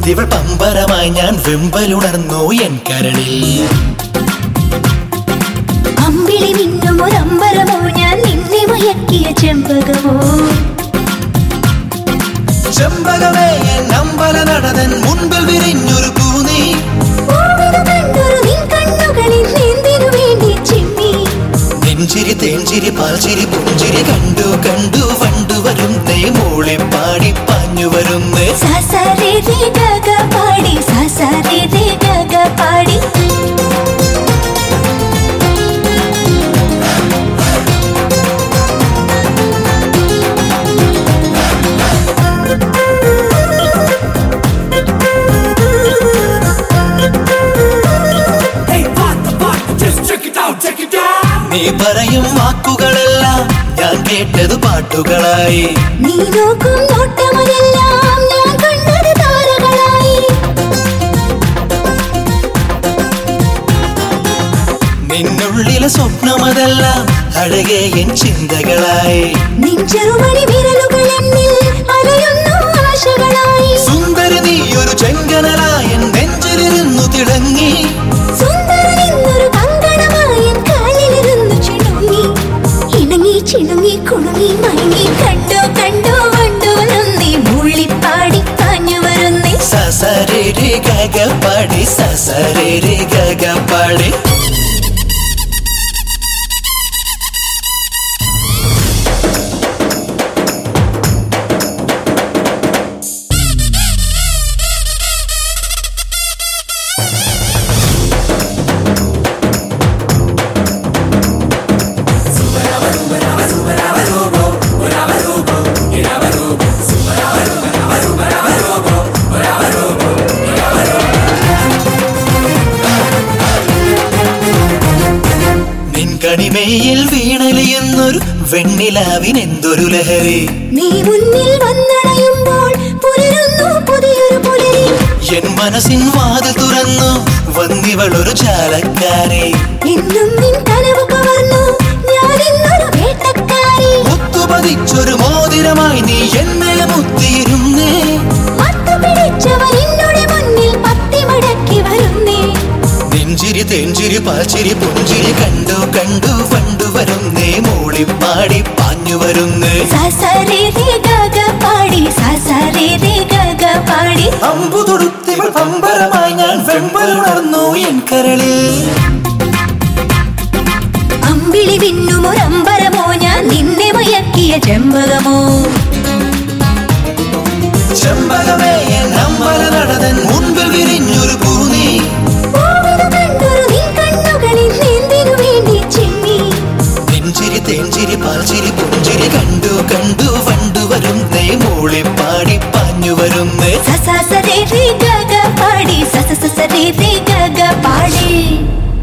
തൊടുത്തിവൾ പമ്പരമായി ഞാൻ വെമ്പലുണർന്നു എൻ കരളിൽ അമ്പിളി മിന്നും ഒരമ്പരമോ ഞാൻ നിന്നെ മയക്കിയ ചെമ്പകമോ ചെമ്പകമേ എൻ അമ്പല നടതൻ മുൻപിൽ വിരിഞ്ഞൊരു പൂനീ ഓർമ്മ കണ്ടൊരു നിൻ കണ്ണുകളിൽ എന്തിനു വേണ്ടി ചിമ്മി നെഞ്ചിരി തേഞ്ചിരി പാൽച്ചിരി പുഞ്ചിരി കണ്ടു കണ്ടു വണ്ടു വരുന്നേ മൂളി പാടി പാഞ്ഞു വരുന്നേ സാസാരേ രേ ഗഗ പാടി സാസാരേ രേ ഗഗ പാടി Hey, what the fuck? Just check it out, check it out. നീ പറയും വാക്കുകളെല്ലാം ഞാൻ കേട്ടത് പാട്ടുകളായി നീ നോക്കും നോട്ടമതെല്ലാം ഞാൻ കണ്ടത് താരകളായി നിന്നുള്ളിലെ സ്വപ്നമതെല്ലാം അഴകെ എൻ ചിന്തകളായി നിൻ ചെറുമണി വിരലുകൾ എന്നിൽ അലയുന്നു ആശകളായി സുന്ദരി നീ ഒരു ചെങ്കനലായ നെഞ്ചിലിരുന്നു തിളങ്ങി സുന്ദരൻ എന്നൊരു കങ്കണമായി എൻ കാലിലിരുന്നു ചിണുങ്ങി ഇണങ്ങി ചിണുങ്ങി കുണുങ്ങി മയങ്ങി കണ്ടു കണ്ടു വണ്ടു നന്ദി മുള്ളിപ്പാടി പാഞ്ഞു വരുന്നേ സസരേ രെ ഗഗ പാടി സസരേ രെ ഗഗ പാടി നിൻ കണിമേയിൽ വീണലിയുന്നൊരു വെണ്ണിലാവിനെന്തൊരു ലഹരി നീ മുന്നിൽ വന്നണയുമ്പോൾ പുലരുന്നു പുതിയൊരു പുലരി എൻ മനസ്സിൻ വാതിൽ തുറന്നു വന്നിവളൊരു ചാലക്കാരെ എന്നും നിൻ കനവ് കവർന്നു ഞാൻ ഇന്നൊരു വേട്ടക്കാരി മുത്തുപതിച്ചൊരു മോതിരമായി നീ എന്നെ മുത്തിയിരുന്നേ മത്തു പിടിച്ചവൻ എന്നോട് മുന്നിൽ പത്തി മടക്കി വരുന്നേ നെഞ്ചിരി തെഞ്ചിരി പാച്ചിരി പുഞ്ചിരി കണ്ടു കണ്ടു വണ്ടു വരുന്നേ മൂളിപ്പാടി പാഞ്ഞു വരുന്നേ സസരേ രേ ഗഗ പാടി സസരേ രേ ഗഗ പാടി അമ്പു തൊടുത്തിവൾ പമ്പരമായി ഞാൻ വെമ്പലുണർന്നു എൻ കരളിൽ അമ്പിളി വിന്നും ഒരമ്പരമോ ഞാൻ നിന്നെ മയക്കിയ ചെമ്പകമോ ചെമ്പകമേ എൻ അമ്പല നടതൻ മുൻപിൽ വിരിഞ്ഞൊരു പൂനീ ഓർമ്മ കണ്ടൊരു നിൻ കണ്ണുകളിൽ എന്തിനു വേണ്ടി ചിമ്മി നെഞ്ചിരി തേഞ്ചിരി പാൽച്ചിരി പുഞ്ചിരി കണ്ടു കണ്ടു വണ്ടു വരുന്നേ മൂളിപ്പാടി പാഞ്ഞു വരുന്നേ സസ സരേ രേ ഗഗ പാടി സസ സസ രേ രേ ഗഗ പാടി